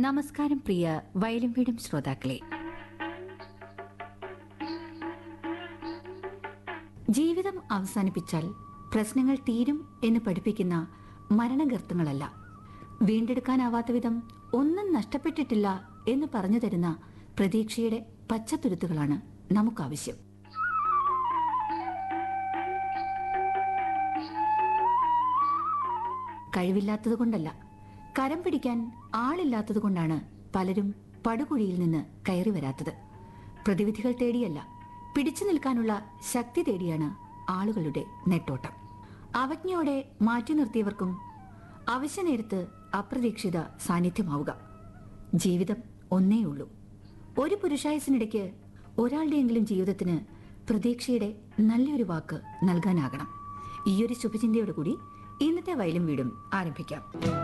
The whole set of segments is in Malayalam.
നമസ്കാരം പ്രിയ വയലും വീടും ശ്രോതാക്കളെ ജീവിതം അവസാനിപ്പിച്ചാൽ പ്രശ്നങ്ങൾ തീരും എന്ന് പഠിപ്പിക്കുന്ന മരണഗർത്തങ്ങളല്ല വീണ്ടെടുക്കാനാവാത്ത വിധം ഒന്നും നഷ്ടപ്പെട്ടിട്ടില്ല എന്ന് പറഞ്ഞു തരുന്ന പ്രതീക്ഷയുടെ പച്ചത്തുരുത്തുകളാണ് നമുക്കാവശ്യം കഴിവില്ലാത്തതുകൊണ്ടല്ല കരം പിടിക്കാൻ ആളില്ലാത്തതുകൊണ്ടാണ് പലരും പടുകുഴിയിൽ നിന്ന് കയറി വരാത്തത് പ്രതിവിധികൾ തേടിയല്ല പിടിച്ചു നിൽക്കാനുള്ള ശക്തി തേടിയാണ് ആളുകളുടെ നെട്ടോട്ടം അവജ്ഞയോടെ മാറ്റി നിർത്തിയവർക്കും അവശ്യനേരത്ത് അപ്രതീക്ഷിത സാന്നിധ്യമാവുക ജീവിതം ഒന്നേയുള്ളൂ ഒരു പുരുഷായുസിനിടയ്ക്ക് ഒരാളുടെയെങ്കിലും ജീവിതത്തിന് പ്രതീക്ഷയുടെ നല്ലൊരു വാക്ക് നൽകാനാകണം ഈയൊരു ശുഭചിന്തയോട് കൂടി ഇന്നത്തെ വയലും വീടും ആരംഭിക്കാം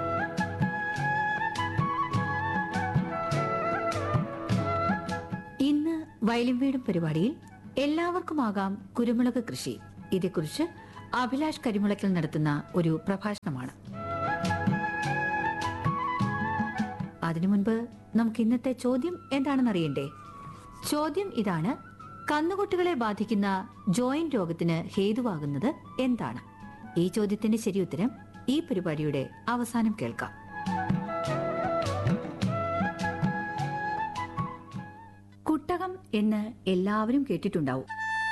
ഇന്ന് വയലും വീടും പരിപാടിയിൽ എല്ലാവർക്കുമാകാം കുരുമുളക് കൃഷി ഇതേക്കുറിച്ച് അഭിലാഷ് കരിമുളക്കൽ നടത്തുന്ന ഒരു പ്രഭാഷണമാണ് അതിനു മുൻപ് നമുക്ക് ഇന്നത്തെ ചോദ്യം എന്താണെന്ന് അറിയണ്ടേ ചോദ്യം ഇതാണ് കന്നുകുട്ടികളെ ബാധിക്കുന്ന ജോയിന്റ് രോഗത്തിന് ഹേതുവാകുന്നത് എന്താണ് ഈ ചോദ്യത്തിന്റെ ശരിയുത്തരം ഈ പരിപാടിയുടെ അവസാനം കേൾക്കാം കുട്ടകം എന്ന് എല്ലാവരും കേട്ടിട്ടുണ്ടാവും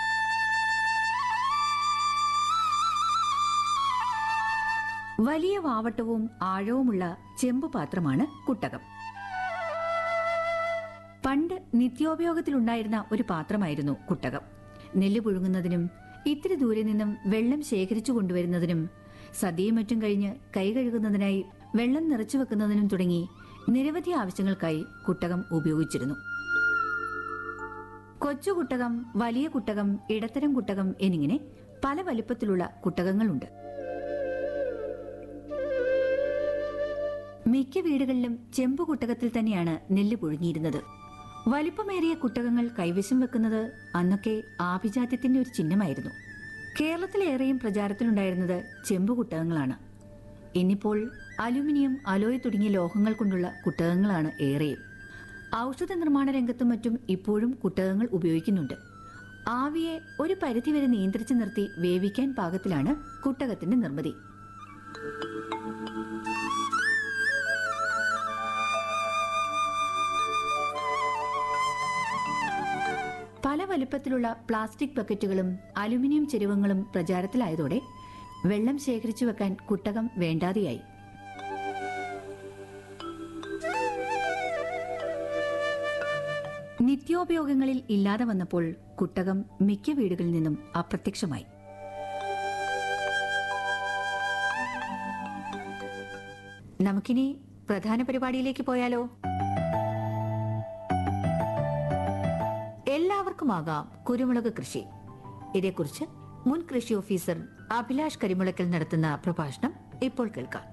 വലിയ വാവട്ടവും ആഴവുമുള്ള ചെമ്പ് പാത്രമാണ് കുട്ടകം പണ്ട് നിത്യോപയോഗത്തിലുണ്ടായിരുന്ന ഒരു പാത്രമായിരുന്നു കുട്ടകം നെല്ല് പുഴുങ്ങുന്നതിനും ഇത്തിരി ദൂരെ നിന്നും വെള്ളം ശേഖരിച്ചു കൊണ്ടുവരുന്നതിനും സദ്യയും മറ്റും കഴിഞ്ഞ് കൈ കഴുകുന്നതിനായി വെള്ളം നിറച്ചു വെക്കുന്നതിനും തുടങ്ങി നിരവധി ആവശ്യങ്ങൾക്കായി കുട്ടകം ഉപയോഗിച്ചിരുന്നു കൊച്ചു കുട്ടകം വലിയ കുട്ടകം ഇടത്തരം കുട്ടകം എന്നിങ്ങനെ പല വലിപ്പത്തിലുള്ള കുട്ടകങ്ങളുണ്ട് മിക്ക വീടുകളിലും ചെമ്പ് കുട്ടകത്തിൽ തന്നെയാണ് നെല്ല് പുഴുങ്ങിയിരുന്നത് വലിപ്പമേറിയ കുട്ടകങ്ങൾ കൈവശം വെക്കുന്നത് അന്നൊക്കെ ആഭിജാത്യത്തിന്റെ ഒരു ചിഹ്നമായിരുന്നു കേരളത്തിലേറെയും പ്രചാരത്തിലുണ്ടായിരുന്നത് ചെമ്പ് കുട്ടകങ്ങളാണ് ഇന്നിപ്പോൾ അലുമിനിയം അലോയ് തുടങ്ങിയ ലോഹങ്ങൾ കൊണ്ടുള്ള കുട്ടകങ്ങളാണ് ഏറെയും ഔഷധ നിർമ്മാണ രംഗത്തും മറ്റും ഇപ്പോഴും കുട്ടകങ്ങൾ ഉപയോഗിക്കുന്നുണ്ട് ആവിയെ ഒരു പരിധിവരെ നിയന്ത്രിച്ചു നിർത്തി വേവിക്കാൻ പാകത്തിലാണ് കുട്ടകത്തിന്റെ നിർമ്മിതി പല വലിപ്പത്തിലുള്ള പ്ലാസ്റ്റിക് ബക്കറ്റുകളും അലുമിനിയം ചെരുവങ്ങളും പ്രചാരത്തിലായതോടെ വെള്ളം ശേഖരിച്ചു വെക്കാൻ കുട്ടകം വേണ്ടാതെയായി നിത്യോപയോഗങ്ങളിൽ ഇല്ലാതെ വന്നപ്പോൾ കുട്ടകം മിക്ക വീടുകളിൽ നിന്നും അപ്രത്യക്ഷമായി നമുക്കിനി പ്രധാന പരിപാടിയിലേക്ക് പോയാലോ എല്ലാവർക്കുമാകാം കുരുമുളക് കൃഷി ഇതേക്കുറിച്ച് മുൻ കൃഷി ഓഫീസർ അഭിലാഷ് കരിമുളക്കൽ നടത്തുന്ന പ്രഭാഷണം ഇപ്പോൾ കേൾക്കാം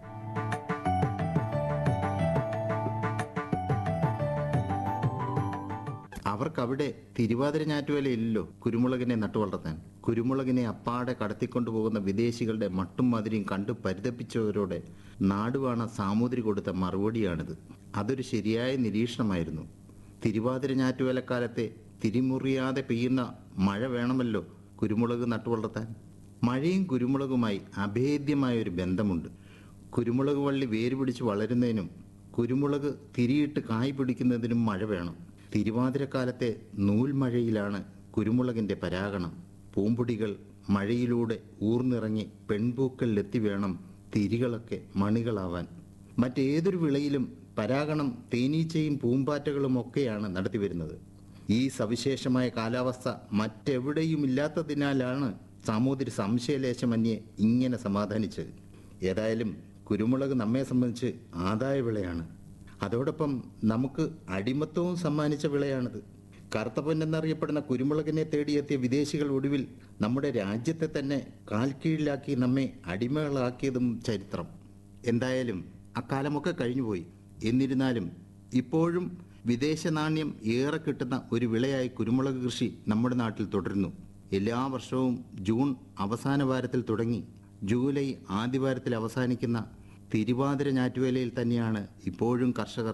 അവർക്കവിടെ തിരുവാതിര ഞാറ്റുവേലയില്ലല്ലോ കുരുമുളകിനെ നട്ടുവളർത്താൻ കുരുമുളകിനെ അപ്പാടെ കടത്തിക്കൊണ്ടുപോകുന്ന വിദേശികളുടെ മട്ടും മധുരയും കണ്ടു പരിതപ്പിച്ചവരോടെ നാടുവാണ സാമൂതിരി കൊടുത്ത മറുപടിയാണിത് അതൊരു ശരിയായ നിരീക്ഷണമായിരുന്നു തിരുവാതിര ഞാറ്റുവേലക്കാലത്തെ തിരിമുറിയാതെ പെയ്യുന്ന മഴ വേണമല്ലോ കുരുമുളക് നട്ടുവളർത്താൻ മഴയും കുരുമുളകുമായി അഭേദ്യമായ ഒരു ബന്ധമുണ്ട് കുരുമുളക് വള്ളി വേര് പിടിച്ച് വളരുന്നതിനും കുരുമുളക് തിരിയിട്ട് കായ് പിടിക്കുന്നതിനും മഴ വേണം തിരുവാതിരക്കാലത്തെ നൂൽമഴയിലാണ് കുരുമുളകിന്റെ പരാഗണം പൂമ്പൊടികൾ മഴയിലൂടെ ഊർന്നിറങ്ങി പെൺപൂക്കളിലെത്തി വേണം തിരികളൊക്കെ മണികളാവാൻ മറ്റേതൊരു വിളയിലും പരാഗണം തേനീച്ചയും പൂമ്പാറ്റകളും ഒക്കെയാണ് നടത്തിവരുന്നത് ഈ സവിശേഷമായ കാലാവസ്ഥ മറ്റെവിടെയും ഇല്ലാത്തതിനാലാണ് സാമൂതിരി സംശയലേശമന്യേ ഇങ്ങനെ സമാധാനിച്ചത് ഏതായാലും കുരുമുളക് നമ്മെ സംബന്ധിച്ച് ആദായ വിളയാണ് അതോടൊപ്പം നമുക്ക് അടിമത്വവും സമ്മാനിച്ച വിളയാണിത് കറുത്ത പൊന്നെന്നറിയപ്പെടുന്ന കുരുമുളകിനെ തേടിയെത്തിയ വിദേശികൾ ഒടുവിൽ നമ്മുടെ രാജ്യത്തെ തന്നെ കാൽക്കീഴിലാക്കി നമ്മെ അടിമകളാക്കിയതും ചരിത്രം എന്തായാലും അക്കാലമൊക്കെ കഴിഞ്ഞുപോയി എന്നിരുന്നാലും ഇപ്പോഴും വിദേശ നാണ്യം ഏറെ കിട്ടുന്ന ഒരു വിളയായി കുരുമുളക് കൃഷി നമ്മുടെ നാട്ടിൽ തുടരുന്നു എല്ലാ വർഷവും ജൂൺ അവസാന വാരത്തിൽ തുടങ്ങി ജൂലൈ ആദ്യ വാരത്തിൽ അവസാനിക്കുന്ന തിരുവാതിര ഞാറ്റുവേലയിൽ തന്നെയാണ് ഇപ്പോഴും കർഷകർ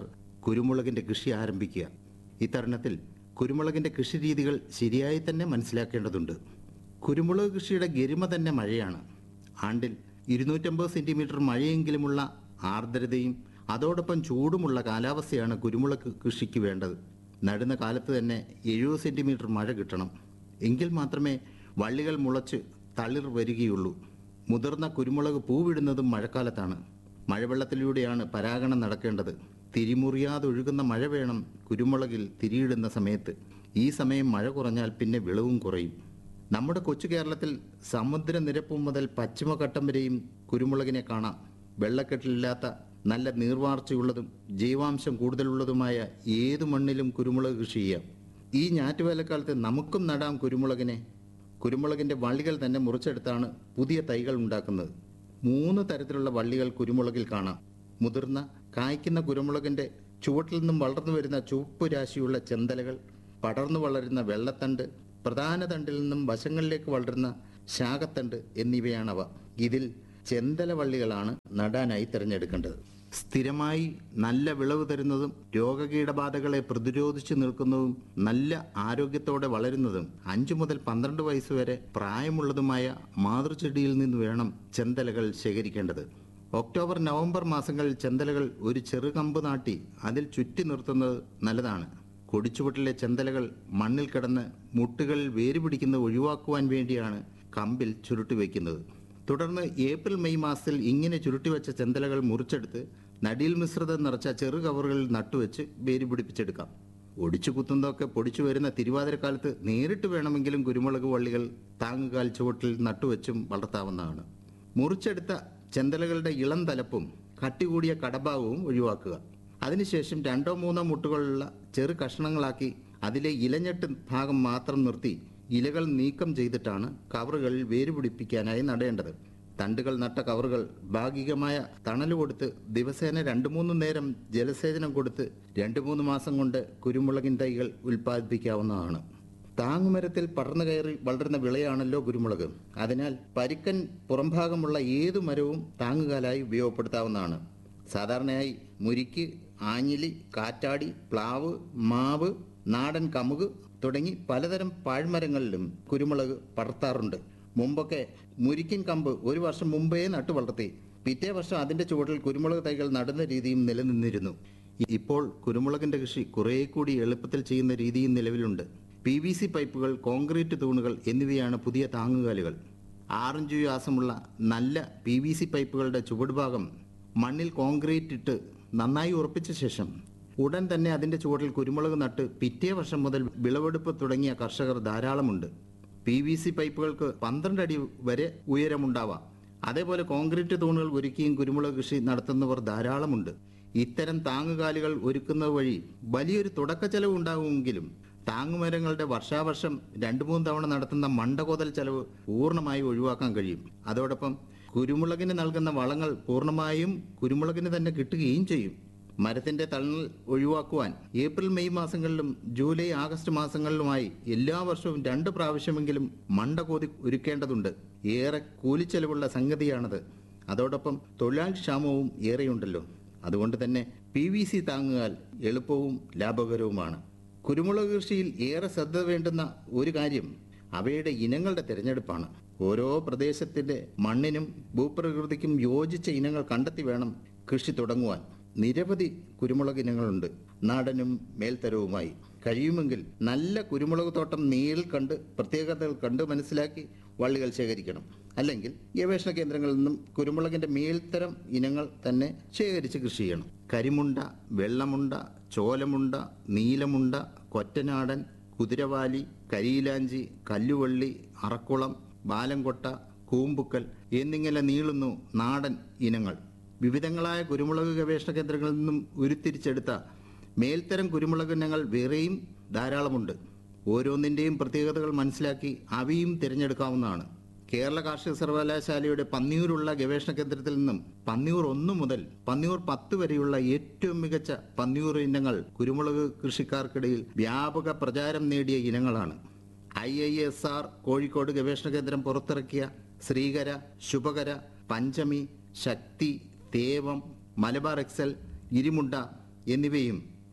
കുരുമുളകിൻ്റെ കൃഷി ആരംഭിക്കുക ഇത്തരുണത്തിൽ കുരുമുളകിൻ്റെ കൃഷി രീതികൾ ശരിയായി തന്നെ മനസ്സിലാക്കേണ്ടതുണ്ട് കുരുമുളക് കൃഷിയുടെ ഗരിമ തന്നെ മഴയാണ് ആണ്ടിൽ ഇരുന്നൂറ്റമ്പത് സെൻറ്റിമീറ്റർ മഴയെങ്കിലുമുള്ള ആർദ്രതയും അതോടൊപ്പം ചൂടുമുള്ള കാലാവസ്ഥയാണ് കുരുമുളക് കൃഷിക്ക് വേണ്ടത് നടുന്ന കാലത്ത് തന്നെ എഴുപത് സെൻറ്റിമീറ്റർ മഴ കിട്ടണം എങ്കിൽ മാത്രമേ വള്ളികൾ മുളച്ച് തളിർ വരികയുള്ളൂ മുതിർന്ന കുരുമുളക് പൂവിടുന്നതും മഴക്കാലത്താണ് മഴവെള്ളത്തിലൂടെയാണ് പരാഗണം നടക്കേണ്ടത് തിരിമുറിയാതെ ഒഴുകുന്ന മഴ വേണം കുരുമുളകിൽ തിരിയിടുന്ന സമയത്ത് ഈ സമയം മഴ കുറഞ്ഞാൽ പിന്നെ വിളവും കുറയും നമ്മുടെ കൊച്ചു കേരളത്തിൽ സമുദ്രനിരപ്പ് മുതൽ പശ്ചിമഘട്ടം വരെയും കുരുമുളകിനെ കാണാം വെള്ളക്കെട്ടിലില്ലാത്ത നല്ല നീർവാർച്ചയുള്ളതും ജൈവാംശം കൂടുതലുള്ളതുമായ ഏതു മണ്ണിലും കുരുമുളക് കൃഷി ചെയ്യാം ഈ ഞാറ്റുവേലക്കാലത്ത് നമുക്കും നടാം കുരുമുളകിനെ കുരുമുളകിൻ്റെ വള്ളികൾ തന്നെ മുറിച്ചെടുത്താണ് പുതിയ തൈകൾ ഉണ്ടാക്കുന്നത് മൂന്ന് തരത്തിലുള്ള വള്ളികൾ കുരുമുളകിൽ കാണാം മുതിർന്ന കായ്ക്കുന്ന കുരുമുളകിൻ്റെ ചുവട്ടിൽ നിന്നും വളർന്നു വരുന്ന ചുവപ്പ് രാശിയുള്ള ചെന്തലകൾ പടർന്നു വളരുന്ന വെള്ളത്തണ്ട് പ്രധാന തണ്ടിൽ നിന്നും വശങ്ങളിലേക്ക് വളരുന്ന ശാഖത്തണ്ട് എന്നിവയാണവ ഇതിൽ ചെന്തല വള്ളികളാണ് നടാനായി തിരഞ്ഞെടുക്കേണ്ടത് സ്ഥിരമായി നല്ല വിളവ് തരുന്നതും രോഗകീടബാധകളെ പ്രതിരോധിച്ചു നിൽക്കുന്നതും നല്ല ആരോഗ്യത്തോടെ വളരുന്നതും അഞ്ചു മുതൽ പന്ത്രണ്ട് വയസ്സ് വരെ പ്രായമുള്ളതുമായ മാതൃചെടിയിൽ നിന്ന് വേണം ചെന്തലകൾ ശേഖരിക്കേണ്ടത് ഒക്ടോബർ നവംബർ മാസങ്ങളിൽ ചെന്തലകൾ ഒരു ചെറു കമ്പ് നാട്ടി അതിൽ ചുറ്റി നിർത്തുന്നത് നല്ലതാണ് കൊടിച്ചുവട്ടിലെ ചെന്തലകൾ മണ്ണിൽ കിടന്ന് മുട്ടുകളിൽ വേര് പിടിക്കുന്നത് ഒഴിവാക്കുവാൻ വേണ്ടിയാണ് കമ്പിൽ ചുരുട്ടി വയ്ക്കുന്നത് തുടർന്ന് ഏപ്രിൽ മെയ് മാസത്തിൽ ഇങ്ങനെ ചുരുട്ടിവെച്ച ചെന്തലകൾ മുറിച്ചെടുത്ത് നടിയിൽ മിശ്രിതം നിറച്ച ചെറു കവറുകളിൽ നട്ടുവെച്ച് വേര് പിടിപ്പിച്ചെടുക്കാം ഒടിച്ചു കുത്തുന്നതൊക്കെ പൊടിച്ചു വരുന്ന തിരുവാതിരക്കാലത്ത് നേരിട്ട് വേണമെങ്കിലും കുരുമുളക് വള്ളികൾ താങ്ങുകാൽ ചുവട്ടിൽ നട്ടുവെച്ചും വളർത്താവുന്നതാണ് മുറിച്ചെടുത്ത ചെന്തലകളുടെ ഇളം തലപ്പും കട്ടികൂടിയ കടഭാഗവും ഒഴിവാക്കുക അതിനുശേഷം രണ്ടോ മൂന്നോ മുട്ടുകളുള്ള ചെറു കഷ്ണങ്ങളാക്കി അതിലെ ഇലഞ്ഞെട്ട് ഭാഗം മാത്രം നിർത്തി ഇലകൾ നീക്കം ചെയ്തിട്ടാണ് കവറുകളിൽ വേര് പിടിപ്പിക്കാനായി നടേണ്ടത് തണ്ടുകൾ നട്ട കവറുകൾ ഭാഗികമായ തണൽ കൊടുത്ത് ദിവസേന രണ്ടു മൂന്ന് നേരം ജലസേചനം കൊടുത്ത് രണ്ട് മൂന്ന് മാസം കൊണ്ട് കുരുമുളകിൻ തൈകൾ ഉൽപ്പാദിപ്പിക്കാവുന്നതാണ് താങ്ങുമരത്തിൽ പടർന്നു കയറി വളരുന്ന വിളയാണല്ലോ കുരുമുളക് അതിനാൽ പരിക്കൻ പുറംഭാഗമുള്ള ഏതു മരവും താങ്ങുകാലായി ഉപയോഗപ്പെടുത്താവുന്നതാണ് സാധാരണയായി മുരിക്ക് ആഞ്ഞിലി കാറ്റാടി പ്ലാവ് മാവ് നാടൻ കമുക് തുടങ്ങി പലതരം പാഴ്മരങ്ങളിലും കുരുമുളക് പടർത്താറുണ്ട് മുമ്പൊക്കെ മുരിക്കിൻ കമ്പ് ഒരു വർഷം മുമ്പേ നട്ടു വളർത്തി പിറ്റേ വർഷം അതിന്റെ ചുവട്ടിൽ കുരുമുളക് തൈകൾ നടുന്ന രീതിയും നിലനിന്നിരുന്നു ഇപ്പോൾ കുരുമുളകിന്റെ കൃഷി കുറേ കൂടി എളുപ്പത്തിൽ ചെയ്യുന്ന രീതിയും നിലവിലുണ്ട് പി വി സി പൈപ്പുകൾ കോൺക്രീറ്റ് തൂണുകൾ എന്നിവയാണ് പുതിയ താങ്ങുകാലുകൾ ആറിഞ്ചു വ്യാസമുള്ള നല്ല പി വി സി പൈപ്പുകളുടെ ചുവടുഭാഗം മണ്ണിൽ കോൺക്രീറ്റ് ഇട്ട് നന്നായി ഉറപ്പിച്ച ശേഷം ഉടൻ തന്നെ അതിന്റെ ചുവട്ടിൽ കുരുമുളക് നട്ട് പിറ്റേ വർഷം മുതൽ വിളവെടുപ്പ് തുടങ്ങിയ കർഷകർ ധാരാളമുണ്ട് പി വി സി പൈപ്പുകൾക്ക് പന്ത്രണ്ട് അടി വരെ ഉയരമുണ്ടാവാം അതേപോലെ കോൺക്രീറ്റ് തൂണുകൾ ഒരുക്കിയും കുരുമുളക് കൃഷി നടത്തുന്നവർ ധാരാളമുണ്ട് ഇത്തരം താങ്ങുകാലുകൾ ഒരുക്കുന്നത് വഴി വലിയൊരു തുടക്ക ചെലവ് ഉണ്ടാകുമെങ്കിലും താങ്ങുമരങ്ങളുടെ വർഷാവർഷം രണ്ടു മൂന്ന് തവണ നടത്തുന്ന മണ്ടകോതൽ ചെലവ് പൂർണ്ണമായി ഒഴിവാക്കാൻ കഴിയും അതോടൊപ്പം കുരുമുളകിന് നൽകുന്ന വളങ്ങൾ പൂർണ്ണമായും കുരുമുളകിന് തന്നെ കിട്ടുകയും ചെയ്യും മരത്തിന്റെ തണൽ ഒഴിവാക്കുവാൻ ഏപ്രിൽ മെയ് മാസങ്ങളിലും ജൂലൈ ആഗസ്റ്റ് മാസങ്ങളിലുമായി എല്ലാ വർഷവും രണ്ട് പ്രാവശ്യമെങ്കിലും മണ്ട കോതി ഒരുക്കേണ്ടതുണ്ട് ഏറെ കൂലിച്ചെലവുള്ള സംഗതിയാണത് അതോടൊപ്പം തൊഴിലാളി ക്ഷാമവും ഏറെയുണ്ടല്ലോ അതുകൊണ്ട് തന്നെ പി വി സി താങ്ങുകാൽ എളുപ്പവും ലാഭകരവുമാണ് കുരുമുളക് കൃഷിയിൽ ഏറെ ശ്രദ്ധ വേണ്ടുന്ന ഒരു കാര്യം അവയുടെ ഇനങ്ങളുടെ തിരഞ്ഞെടുപ്പാണ് ഓരോ പ്രദേശത്തിന്റെ മണ്ണിനും ഭൂപ്രകൃതിക്കും യോജിച്ച ഇനങ്ങൾ കണ്ടെത്തി വേണം കൃഷി തുടങ്ങുവാൻ നിരവധി കുരുമുളക് ഇനങ്ങളുണ്ട് നാടനും മേൽത്തരവുമായി കഴിയുമെങ്കിൽ നല്ല കുരുമുളക് തോട്ടം നേരിൽ കണ്ട് പ്രത്യേകതകൾ കണ്ട് മനസ്സിലാക്കി വള്ളികൾ ശേഖരിക്കണം അല്ലെങ്കിൽ ഗവേഷണ കേന്ദ്രങ്ങളിൽ നിന്നും കുരുമുളകിന്റെ മേൽത്തരം ഇനങ്ങൾ തന്നെ ശേഖരിച്ച് കൃഷി ചെയ്യണം കരിമുണ്ട വെള്ളമുണ്ട ചോലമുണ്ട നീലമുണ്ട കൊറ്റനാടൻ കുതിരവാലി കരിയിലാഞ്ചി കല്ലുവള്ളി അറക്കുളം ബാലംകൊട്ട കൂമ്പുക്കൽ എന്നിങ്ങനെ നീളുന്നു നാടൻ ഇനങ്ങൾ വിവിധങ്ങളായ കുരുമുളക് ഗവേഷണ കേന്ദ്രങ്ങളിൽ നിന്നും ഉരുത്തിരിച്ചെടുത്ത മേൽത്തരം കുരുമുളക് ഇനങ്ങൾ വേറെയും ധാരാളമുണ്ട് ഓരോന്നിൻ്റെയും പ്രത്യേകതകൾ മനസ്സിലാക്കി അവയും തിരഞ്ഞെടുക്കാവുന്നതാണ് കേരള കാർഷിക സർവകലാശാലയുടെ പന്നിയൂരുള്ള ഗവേഷണ കേന്ദ്രത്തിൽ നിന്നും പന്നിയൂർ ഒന്ന് മുതൽ പന്നിയൂർ പത്ത് വരെയുള്ള ഏറ്റവും മികച്ച പന്നിയൂർ ഇനങ്ങൾ കുരുമുളക് കൃഷിക്കാർക്കിടയിൽ വ്യാപക പ്രചാരം നേടിയ ഇനങ്ങളാണ് I I S R Kozhikode ഗവേഷണ കേന്ദ്രം പുറത്തിറക്കിയ ശ്രീകര ശുഭകര പഞ്ചമി ശക്തി തേവം മലബാർ എക്സൽ ഇരിമുണ്ട എന്നിവയും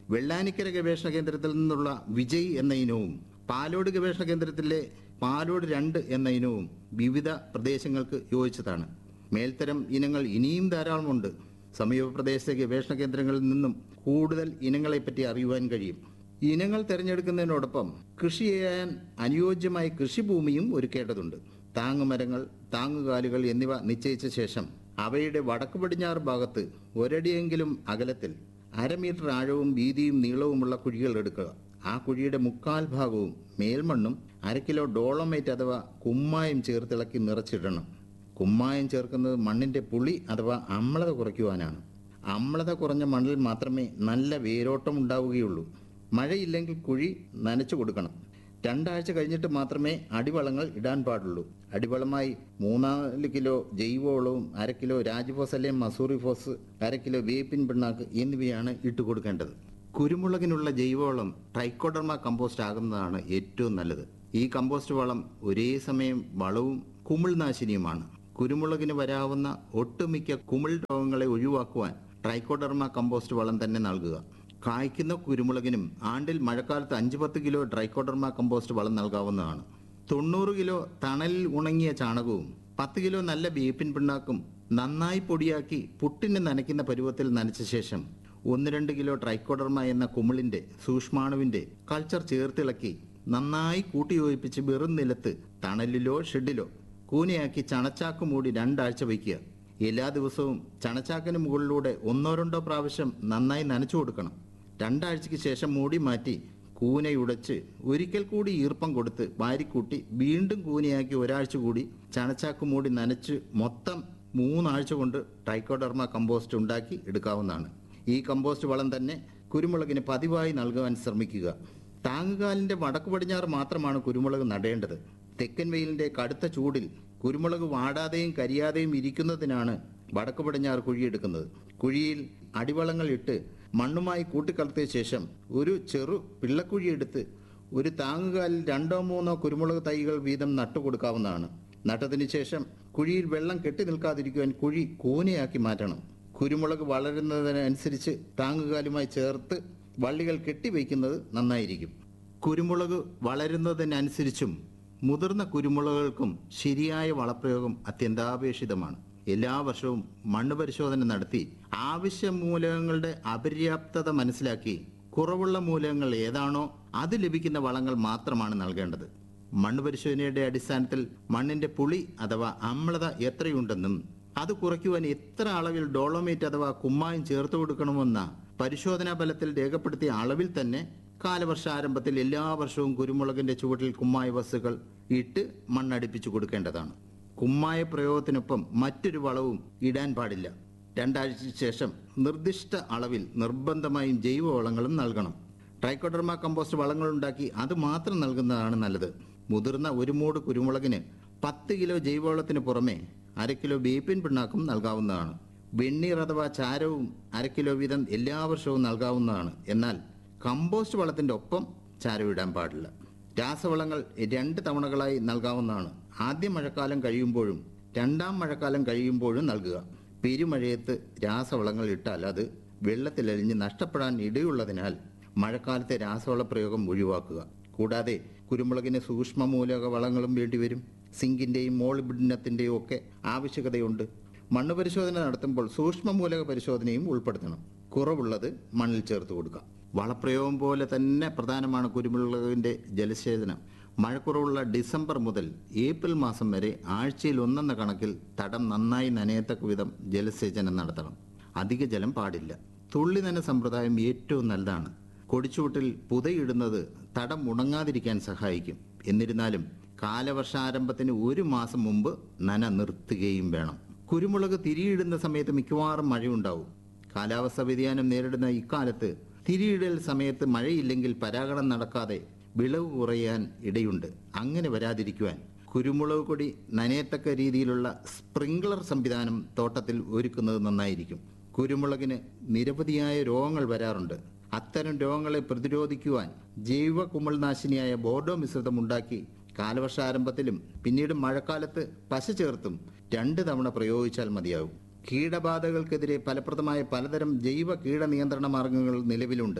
വെള്ളാനിക്കര ഗവേഷണ കേന്ദ്രത്തിൽ നിന്നുള്ള വിജയ് എന്ന ഇനവും പാലോട് ഗവേഷണ കേന്ദ്രത്തിലെ പാലോട് രണ്ട് എന്ന ഇനവും വിവിധ പ്രദേശങ്ങൾക്ക് യോജിച്ചതാണ് മേൽത്തരം ഇനങ്ങൾ ഇനിയും ധാരാളമുണ്ട് സമീപ പ്രദേശത്തെ ഗവേഷണ കേന്ദ്രങ്ങളിൽ നിന്നും കൂടുതൽ ഇനങ്ങളെപ്പറ്റി അറിയുവാൻ കഴിയും ഇനങ്ങൾ തിരഞ്ഞെടുക്കുന്നതിനോടൊപ്പം കൃഷി ചെയ്യാൻ അനുയോജ്യമായ കൃഷിഭൂമിയും ഒരുക്കേണ്ടതുണ്ട് താങ്ങുമരങ്ങൾ താങ്ങുകാലുകൾ എന്നിവ നിശ്ചയിച്ച ശേഷം അവയുടെ വടക്ക് പടിഞ്ഞാറ് ഭാഗത്ത് ഒരടിയെങ്കിലും അകലത്തിൽ അരമീറ്റർ ആഴവും വീതിയും നീളവുമുള്ള കുഴികൾ എടുക്കുക ആ കുഴിയുടെ മുക്കാൽ ഭാഗവും മേൽമണ്ണും അര കിലോ ഡോളമൈറ്റ് അഥവാ കുമ്മായം ചേർത്തിളക്കി നിറച്ചിടണം കുമ്മായം ചേർക്കുന്നത് മണ്ണിന്റെ പുളി അഥവാ അമ്ലത കുറയ്ക്കുവാനാണ് അമ്ലത കുറഞ്ഞ മണ്ണിൽ മാത്രമേ നല്ല വേരോട്ടം ഉണ്ടാവുകയുള്ളൂ മഴയില്ലെങ്കിൽ കുഴി നനച്ചു കൊടുക്കണം രണ്ടാഴ്ച കഴിഞ്ഞിട്ട് മാത്രമേ അടിവളങ്ങൾ ഇടാൻ പാടുള്ളൂ അടിവളമായി മൂന്നാല് കിലോ ജൈവവളവും അര കിലോ രാജ്ഫോസലേം മസൂറി ഫോസ് അര കിലോ വേപ്പിൻ പിണ്ണാക്ക് എന്നിവയാണ് ഇട്ടുകൊടുക്കേണ്ടത് കുരുമുളകിനുള്ള ജൈവവളം ട്രൈക്കോഡർമ കമ്പോസ്റ്റ് ആകുന്നതാണ് ഏറ്റവും നല്ലത് ഈ കമ്പോസ്റ്റ് വളം ഒരേ സമയം വളവും കുമിൾനാശിനിയുമാണ് കുരുമുളകിന് വരാവുന്ന ഒട്ടുമിക്ക കുമിൾ രോഗങ്ങളെ ഒഴിവാക്കുവാൻ ട്രൈക്കോഡർമ കമ്പോസ്റ്റ് വളം തന്നെ നൽകുക കായ്ക്കുന്ന കുരുമുളകിനും ആണ്ടിൽ മഴക്കാലത്ത് അഞ്ച് പത്ത് കിലോ ട്രൈക്കോഡർമ കമ്പോസ്റ്റ് വളം നൽകാവുന്നതാണ് തൊണ്ണൂറ് കിലോ തണലിൽ ഉണങ്ങിയ ചാണകവും പത്ത് കിലോ നല്ല വേപ്പിൻ പിണ്ണാക്കും നന്നായി പൊടിയാക്കി പുട്ടിന് നനയ്ക്കുന്ന പരുവത്തിൽ നനച്ച ശേഷം ഒന്ന് രണ്ട് കിലോ ട്രൈക്കോഡർമ എന്ന കുമിളിന്റെ സൂക്ഷ്മാണുവിന്റെ കൾച്ചർ ചേർത്തിളക്കി നന്നായി കൂട്ടിയോജിപ്പിച്ച് വെറും നിലത്ത് തണലിലോ ഷെഡിലോ കൂനയാക്കി ചണച്ചാക്ക് മൂടി രണ്ടാഴ്ച വയ്ക്കുക എല്ലാ ദിവസവും ചണച്ചാക്കിന് മുകളിലൂടെ ഒന്നോ രണ്ടോ പ്രാവശ്യം നന്നായി നനച്ചു കൊടുക്കണം രണ്ടാഴ്ചയ്ക്ക് ശേഷം മൂടി മാറ്റി കൂനയുടച്ച് ഒരിക്കൽ കൂടി ഈർപ്പം കൊടുത്ത് വാരിക്കൂട്ടി വീണ്ടും കൂനയാക്കി ഒരാഴ്ച കൂടി ചണച്ചാക്ക് മൂടി നനച്ച് മൊത്തം മൂന്നാഴ്ച കൊണ്ട് ട്രൈക്കോഡർമ കമ്പോസ്റ്റ് ഉണ്ടാക്കി എടുക്കാവുന്നതാണ് ഈ കമ്പോസ്റ്റ് വളം തന്നെ കുരുമുളകിന് പതിവായി നൽകുവാൻ ശ്രമിക്കുക താങ്ങുകാലിന്റെ വടക്ക് പടിഞ്ഞാറ് മാത്രമാണ് കുരുമുളക് നടേണ്ടത് തെക്കൻ വെയിലിന്റെ കടുത്ത ചൂടിൽ കുരുമുളക് വാടാതെയും കരിയാതെയും ഇരിക്കുന്നതിനാണ് വടക്ക് പടിഞ്ഞാറ് കുഴിയെടുക്കുന്നത് കുഴിയിൽ അടിവളങ്ങൾ ഇട്ട് മണ്ണുമായി കൂട്ടിക്കലർത്തിയ ശേഷം ഒരു ചെറു പിള്ളക്കുഴി എടുത്ത് ഒരു താങ്ങുകാലിൽ രണ്ടോ മൂന്നോ കുരുമുളക് തൈകൾ വീതം നട്ടുകൊടുക്കാവുന്നതാണ് നട്ടതിന് ശേഷം കുഴിയിൽ വെള്ളം കെട്ടി നിൽക്കാതിരിക്കുവാൻ കുഴി കൂനയാക്കി മാറ്റണം കുരുമുളക് വളരുന്നതിനനുസരിച്ച് താങ്ങുകാലുമായി ചേർത്ത് വള്ളികൾ കെട്ടിവയ്ക്കുന്നത് നന്നായിരിക്കും കുരുമുളക് വളരുന്നതിനനുസരിച്ചും മുതിർന്ന കുരുമുളകുകൾക്കും ശരിയായ വളപ്രയോഗം അത്യന്താപേക്ഷിതമാണ് എല്ലാ വർഷവും മണ്ണ് പരിശോധന നടത്തി ആവശ്യ മൂലകങ്ങളുടെ അപര്യാപ്തത മനസ്സിലാക്കി കുറവുള്ള മൂലകങ്ങൾ ഏതാണോ അത് ലഭിക്കുന്ന വളങ്ങൾ മാത്രമാണ് നൽകേണ്ടത് മണ്ണ് പരിശോധനയുടെ അടിസ്ഥാനത്തിൽ മണ്ണിന്റെ പുളി അഥവാ അമ്ലത എത്രയുണ്ടെന്നും അത് കുറയ്ക്കുവാൻ എത്ര അളവിൽ ഡോളോമേറ്റ് അഥവാ കുമ്മായം ചേർത്ത് കൊടുക്കണമെന്ന പരിശോധനാ ഫലത്തിൽ രേഖപ്പെടുത്തിയ അളവിൽ തന്നെ കാലവർഷാരംഭത്തിൽ എല്ലാ വർഷവും കുരുമുളകിന്റെ ചുവട്ടിൽ കുമ്മായ വസ്തുക്കൾ ഇട്ട് മണ്ണടിപ്പിച്ചു കൊടുക്കേണ്ടതാണ് കുമ്മായ പ്രയോഗത്തിനൊപ്പം മറ്റൊരു വളവും ഇടാൻ പാടില്ല രണ്ടാഴ്ചയ്ക്ക് ശേഷം നിർദ്ദിഷ്ട അളവിൽ നിർബന്ധമായും ജൈവവളങ്ങളും നൽകണം ട്രൈക്കോഡർമ കമ്പോസ്റ്റ് വളങ്ങളുണ്ടാക്കി അത് മാത്രം നൽകുന്നതാണ് നല്ലത് മുതിർന്ന ഒരു മൂട് കുരുമുളകിന് പത്ത് കിലോ ജൈവവളത്തിന് പുറമെ അര കിലോ വേപ്പിൻ പിണ്ണാക്കും നൽകാവുന്നതാണ് വെണ്ണീർ അഥവാ ചാരവും അര കിലോ വീതം എല്ലാ വർഷവും നൽകാവുന്നതാണ് എന്നാൽ കമ്പോസ്റ്റ് വളത്തിന്റെ ഒപ്പം ചാരം ഇടാൻ പാടില്ല രാസവളങ്ങൾ രണ്ട് തവണകളായി നൽകാവുന്നതാണ് ആദ്യ മഴക്കാലം കഴിയുമ്പോഴും രണ്ടാം മഴക്കാലം കഴിയുമ്പോഴും നൽകുക പെരുമഴയത്ത് രാസവളങ്ങൾ ഇട്ടാൽ അത് വെള്ളത്തിലലിഞ്ഞ് നഷ്ടപ്പെടാൻ ഇടയുള്ളതിനാൽ മഴക്കാലത്തെ രാസവള പ്രയോഗം ഒഴിവാക്കുക കൂടാതെ കുരുമുളകിന് സൂക്ഷ്മ മൂലക വളങ്ങളും വേണ്ടിവരും സിങ്കിന്റെയും മോളിബിഡിനത്തിന്റെയും ഒക്കെ ആവശ്യകതയുണ്ട് മണ്ണ് പരിശോധന നടത്തുമ്പോൾ സൂക്ഷ്മ മൂലക പരിശോധനയും ഉൾപ്പെടുത്തണം കുറവുള്ളത് മണ്ണിൽ ചേർത്ത് കൊടുക്കാം വളപ്രയോഗം പോലെ തന്നെ പ്രധാനമാണ് കുരുമുളകിന്റെ ജലസേചനം മഴക്കുറവുള്ള ഡിസംബർ മുതൽ ഏപ്രിൽ മാസം വരെ ആഴ്ചയിൽ ഒന്നെന്ന കണക്കിൽ തടം നന്നായി നനയത്തക്ക വിധം ജലസേചനം നടത്തണം അധിക ജലം പാടില്ല തുള്ളി നന സമ്പ്രദായം ഏറ്റവും നല്ലതാണ് കൊടിച്ചുവട്ടിൽ പുതയിടുന്നത് തടം ഉണങ്ങാതിരിക്കാൻ സഹായിക്കും എന്നിരുന്നാലും കാലവർഷാരംഭത്തിന് ഒരു മാസം മുമ്പ് നന നിർത്തുകയും വേണം കുരുമുളക് തിരിയിടുന്ന സമയത്ത് മിക്കവാറും മഴയുണ്ടാവും കാലാവസ്ഥ വ്യതിയാനം നേരിടുന്ന ഇക്കാലത്ത് തിരിയിടൽ സമയത്ത് മഴയില്ലെങ്കിൽ പരാഗണം നടക്കാതെ വിളവ് കുറയാൻ ഇടയുണ്ട് അങ്ങനെ വരാതിരിക്കുവാൻ കുരുമുളക് കൊടി നനയത്തക്ക രീതിയിലുള്ള സ്പ്രിംഗ്ലർ സംവിധാനം തോട്ടത്തിൽ ഒരുക്കുന്നത് നന്നായിരിക്കും കുരുമുളകിന് നിരവധിയായ രോഗങ്ങൾ വരാറുണ്ട് അത്തരം രോഗങ്ങളെ പ്രതിരോധിക്കുവാൻ ജൈവ കുമിൾനാശിനിയായ ബോർഡോ മിശ്രിതം ഉണ്ടാക്കി കാലവർഷാരംഭത്തിലും പിന്നീട് മഴക്കാലത്ത് പശ ചേർത്തും രണ്ട് തവണ പ്രയോഗിച്ചാൽ മതിയാകും കീടബാധകൾക്കെതിരെ ഫലപ്രദമായ പലതരം ജൈവ കീടനിയന്ത്രണ മാർഗങ്ങൾ നിലവിലുണ്ട്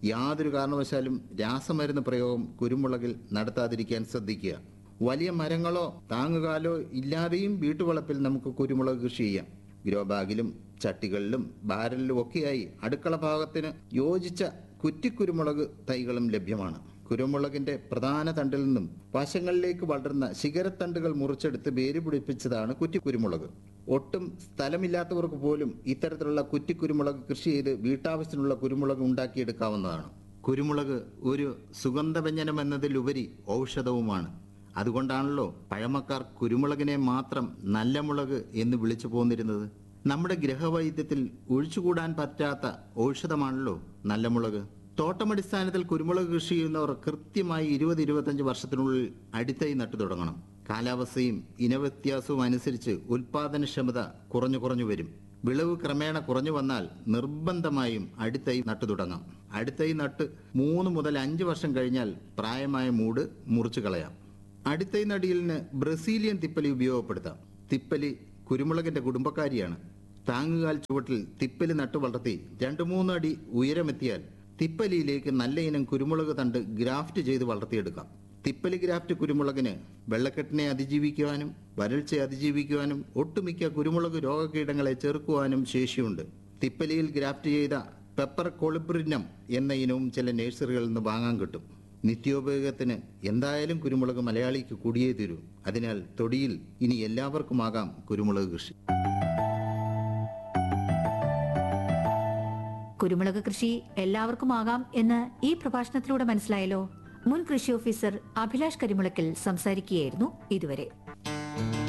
യാതൊരു കാരണവശാലും രാസമരുന്ന് പ്രയോഗം കുരുമുളകിൽ നടത്താതിരിക്കാൻ ശ്രദ്ധിക്കുക വലിയ മരങ്ങളോ താങ്ങുകാലോ ഇല്ലാതെയും വീട്ടുവളപ്പിൽ നമുക്ക് കുരുമുളക് കൃഷി ചെയ്യാം ഗ്രോ ബാഗിലും ചട്ടികളിലും ബാരലിലും ഒക്കെയായി അടുക്കള ഭാഗത്തിന് യോജിച്ച കുറ്റിക്കുരുമുളക് തൈകളും ലഭ്യമാണ് കുരുമുളകിന്റെ പ്രധാന തണ്ടിൽ നിന്നും വശങ്ങളിലേക്ക് വളരുന്ന ശിഖരത്തണ്ടുകൾ മുറിച്ചെടുത്ത് വേര് പിടിപ്പിച്ചതാണ് കുറ്റിക്കുരുമുളക് ഒട്ടും സ്ഥലമില്ലാത്തവർക്ക് പോലും ഇത്തരത്തിലുള്ള കുറ്റിക്കുരുമുളക് കൃഷി ചെയ്ത് വീട്ടാവശ്യത്തിനുള്ള കുരുമുളക് ഉണ്ടാക്കിയെടുക്കാവുന്നതാണ് കുരുമുളക് ഒരു സുഗന്ധവ്യഞ്ജനം എന്നതിലുപരി ഔഷധവുമാണ് അതുകൊണ്ടാണല്ലോ പഴമക്കാർ കുരുമുളകിനെ മാത്രം നല്ല മുളക് എന്ന് വിളിച്ചു പോന്നിരുന്നത് നമ്മുടെ ഗ്രഹവൈദ്യത്തിൽ ഒഴിച്ചുകൂടാൻ പറ്റാത്ത ഔഷധമാണല്ലോ നല്ല മുളക് തോട്ടമടിസ്ഥാനത്തിൽ കുരുമുളക് കൃഷി ചെയ്യുന്നവർ കൃത്യമായി ഇരുപത് ഇരുപത്തഞ്ച് വർഷത്തിനുള്ളിൽ അടിത്തൈ നട്ടു തുടങ്ങണം കാലാവസ്ഥയും ഇനവ്യത്യാസവും അനുസരിച്ച് ഉൽപാദനക്ഷമത കുറഞ്ഞു കുറഞ്ഞു വരും വിളവ് ക്രമേണ കുറഞ്ഞു വന്നാൽ നിർബന്ധമായും അടിത്തൈ നട്ടു തുടങ്ങാം അടിത്തൈ നട്ട് മൂന്ന് മുതൽ അഞ്ച് വർഷം കഴിഞ്ഞാൽ പ്രായമായ മൂട് മുറിച്ചു കളയാം അടിത്തൈ നടിയിലിന് ബ്രസീലിയൻ തിപ്പലി ഉപയോഗപ്പെടുത്താം തിപ്പലി കുരുമുളകിന്റെ കുടുംബക്കാരിയാണ് താങ്ങുകാൽ ചുവട്ടിൽ തിപ്പലി നട്ടു വളർത്തി രണ്ടു മൂന്ന് അടി ഉയരമെത്തിയാൽ തിപ്പലിയിലേക്ക് നല്ല ഇനം കുരുമുളക് തണ്ട് ഗ്രാഫ്റ്റ് ചെയ്ത് വളർത്തിയെടുക്കാം തിപ്പലി ഗ്രാഫ്റ്റ് കുരുമുളകിന് വെള്ളക്കെട്ടിനെ അതിജീവിക്കുവാനും വരൾച്ചയെ അതിജീവിക്കുവാനും ഒട്ടുമിക്ക കുരുമുളക് രോഗകീടങ്ങളെ ചെറുക്കുവാനും ശേഷിയുണ്ട് തിപ്പലിയിൽ ഗ്രാഫ്റ്റ് ചെയ്ത പെപ്പർ കൊളിബ്രിനം എന്ന ഇനവും ചില നഴ്സറികളിൽ നിന്ന് വാങ്ങാൻ കിട്ടും നിത്യോപയോഗത്തിന് എന്തായാലും കുരുമുളക് മലയാളിക്ക് കൂടിയേ തീരൂ അതിനാൽ തൊടിയിൽ ഇനി എല്ലാവർക്കുമാകാം കുരുമുളക് കൃഷി കുരുമുളക് കൃഷി എല്ലാവർക്കും ആകാം എന്ന് ഈ പ്രഭാഷണത്തിലൂടെ മനസ്സിലായല്ലോ മുൻ കൃഷി ഓഫീസർ അഭിലാഷ് കരിമുളക്കൽ സംസാരിക്കുകയായിരുന്നു ഇതുവരെ